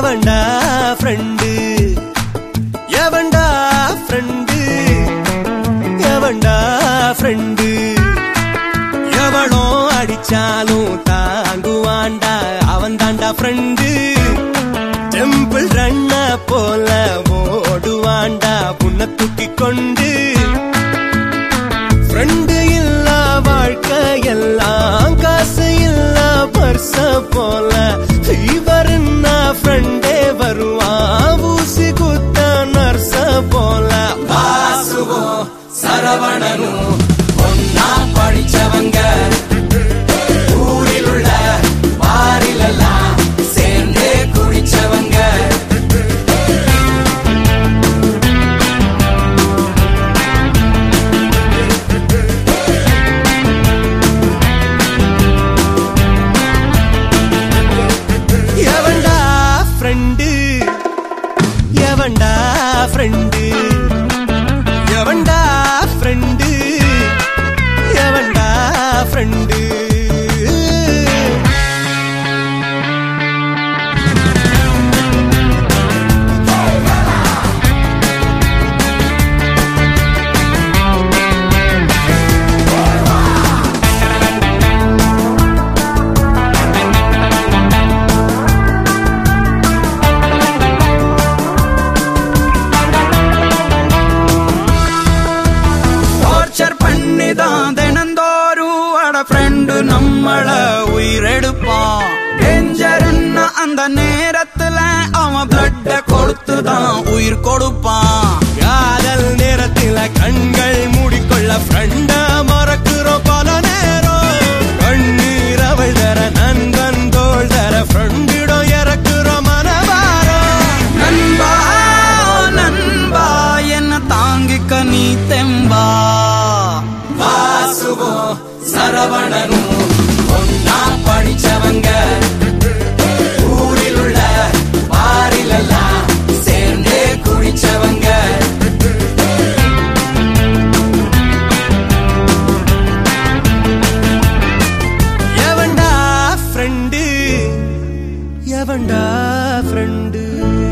எவன்டா ஃப்ரெண்டு எவன்டா ஃப்ரெண்டு எவன்டா ஃப்ரெண்டு எவனோ அடிச்சாலும் தாங்குவான்டா அவன் தாண்டா ஃப்ரெண்டு டெம்பிள் ரண்ண போல ஓடுவான்டா புண்ண தூக்கி கொண்டு ஃப்ரெண்டு இல்ல வாழ்க்கை எல்லாம் காசு இல்ல பர்ச போல இவருன்னா ஃப்ரெண்டே வருவான் ஊசி குத்த நர்ச போல வாசுவோ சரவணனும் ஒன்னா படிச்சவங்க ஊரில் உள்ள பாரிலெல்லாம் சேர்ந்தே குடிச்சவங்க எவன்டா ஃப்ரெண்டு எவன்டா ஃப்ரெண்டு எவன்டா ஃப்ரெண்டு எவன்டா ஃப்ரெண்டு டார்ச்சர் பண்ணிதான் தினந்தோறும் அட ஃப்ரெண்டு நம்மள உயிரெடுப்பான் டேஞ்சர்னா அந்த நேரத்துல அவன் பிளட்ட கொடுத்துதான் உயிர் கொடுப்பான் காதல் நேரத்தில கண்கள் மூடிக்கொள்ள ஃப்ரெண்ட மறக்கிறோம் பல நேரம் கண்ணீர் அவள் தர நண்பன் தோள் தர ஃப்ரெண்டிடம் இறக்குறோம் மனவாரம் நண்பா நண்பா என்ன தாங்கிக்க நீ தெம்பா வாசுவோ சரவணனும் ஒன்னா படிச்சவங்க ஊரில் உள்ள பாரிலெல்லாம் சேர்ந்தே குடிச்சவங்க எவன்டா ஃப்ரெண்டு எவன்டா ஃப்ரெண்டு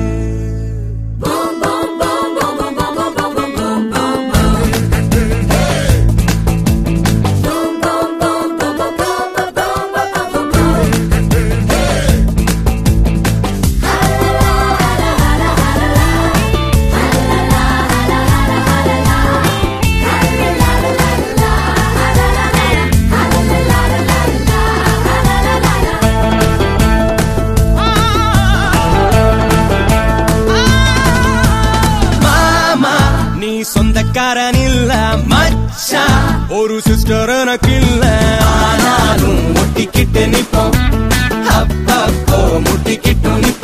மாமா நீ சொந்தக்காரன் இல்ல மச்சான் ஒரு சிஸ்டர் எனக்கு இல்ல ஆனாலும் முட்டிக்கிட்டு நிப்போம் அப்பப்போ முட்டிக்கிட்டு நிப்போம்